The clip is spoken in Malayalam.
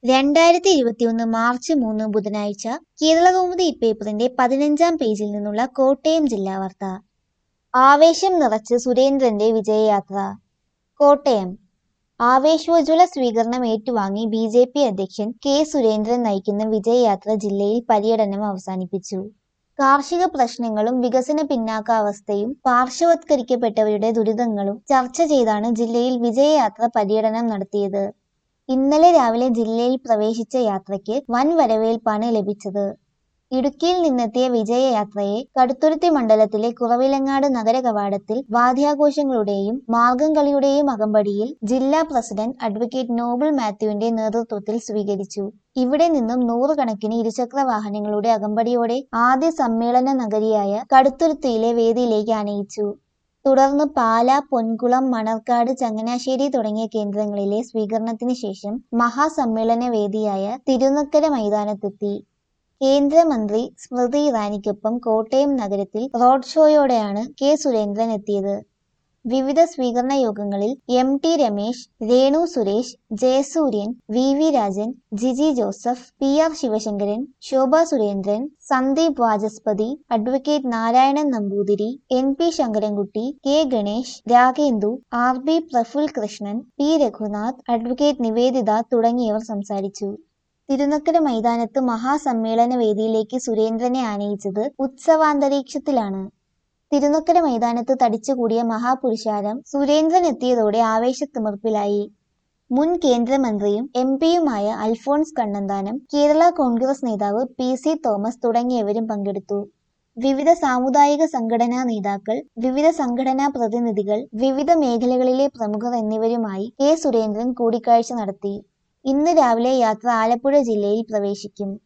രണ്ടായിരത്തി ഇരുപത്തിയൊന്ന് മാർച്ച് മൂന്ന് ബുധനാഴ്ച കേരളകൗമുദി പേപ്പറിന്റെ പതിനഞ്ചാം പേജിൽ നിന്നുള്ള കോട്ടയം ജില്ലാ വാർത്ത ആവേശം നിറച്ച് സുരേന്ദ്രന്റെ വിജയയാത്ര കോട്ടയം ആവേശോജ്വല സ്വീകരണം ഏറ്റുവാങ്ങി ബി ജെ പി അധ്യക്ഷൻ കെ സുരേന്ദ്രൻ നയിക്കുന്ന വിജയയാത്ര ജില്ലയിൽ പര്യടനം അവസാനിപ്പിച്ചു കാർഷിക പ്രശ്നങ്ങളും വികസന പിന്നാക്കാവസ്ഥയും പാർശ്വവത്കരിക്കപ്പെട്ടവരുടെ ദുരിതങ്ങളും ചർച്ച ചെയ്താണ് ജില്ലയിൽ വിജയയാത്ര പര്യടനം നടത്തിയത് ഇന്നലെ രാവിലെ ജില്ലയിൽ പ്രവേശിച്ച യാത്രയ്ക്ക് വൻ വരവേൽപ്പാണ് ലഭിച്ചത് ഇടുക്കിയിൽ നിന്നെത്തിയ വിജയയാത്രയെ കടുത്തുരുത്തി മണ്ഡലത്തിലെ കുറവിലങ്ങാട് നഗര കവാടത്തിൽ വാദ്യാഘോഷങ്ങളുടെയും മാർഗം കളിയുടെയും അകമ്പടിയിൽ ജില്ലാ പ്രസിഡന്റ് അഡ്വക്കേറ്റ് നോബിൾ മാത്യുവിന്റെ നേതൃത്വത്തിൽ സ്വീകരിച്ചു ഇവിടെ നിന്നും നൂറുകണക്കിന് ഇരുചക്ര വാഹനങ്ങളുടെ അകമ്പടിയോടെ ആദ്യ സമ്മേളന നഗരിയായ കടുത്തുരുത്തിയിലെ വേദിയിലേക്ക് ആനയിച്ചു തുടർന്ന് പാല പൊൻകുളം മണർക്കാട് ചങ്ങനാശ്ശേരി തുടങ്ങിയ കേന്ദ്രങ്ങളിലെ സ്വീകരണത്തിന് ശേഷം മഹാസമ്മേളന വേദിയായ തിരുനക്കര മൈതാനത്തെത്തി കേന്ദ്രമന്ത്രി സ്മൃതി ഇറാനിക്കൊപ്പം കോട്ടയം നഗരത്തിൽ റോഡ് ഷോയോടെയാണ് കെ സുരേന്ദ്രൻ എത്തിയത് വിവിധ സ്വീകരണ യോഗങ്ങളിൽ M T Ramesh Renu Suresh Jayasuryan V V Rajan Jiji Joseph P R Sivasankaran Shobha Surendran Sandeep Vachaspathi advocate Narayanan Namboothiri N P Sankarankutty K Ganesh Ragendu R B Praful Krishnan P Raghunath advocate Niveditha തുടങ്ങിയവർ സംസാരിച്ചു തിരുനക്കര മൈതാനത്ത് മഹാസമ്മേളന വേദിയിലേക്ക് സുരേന്ദ്രനെ ആനയിച്ചത് ഉത്സവാന്തരീക്ഷത്തിലാണ് തിരുനക്കര മൈതാനത്ത് തടിച്ചുകൂടിയ മഹാപുരുഷാരം സുരേന്ദ്രൻ എത്തിയതോടെ ആവേശത്തിമിർപ്പിലായി മുൻ കേന്ദ്രമന്ത്രിയും എം പിയുമായ അൽഫോൺസ് കണ്ണന്താനം കേരള കോൺഗ്രസ് നേതാവ് പി സി തോമസ് തുടങ്ങിയവരും പങ്കെടുത്തു വിവിധ സാമുദായിക സംഘടനാ നേതാക്കൾ വിവിധ സംഘടനാ പ്രതിനിധികൾ വിവിധ മേഖലകളിലെ പ്രമുഖർ എന്നിവരുമായി കെ സുരേന്ദ്രൻ കൂടിക്കാഴ്ച നടത്തി ഇന്ന് രാവിലെ യാത്ര ആലപ്പുഴ ജില്ലയിൽ പ്രവേശിക്കും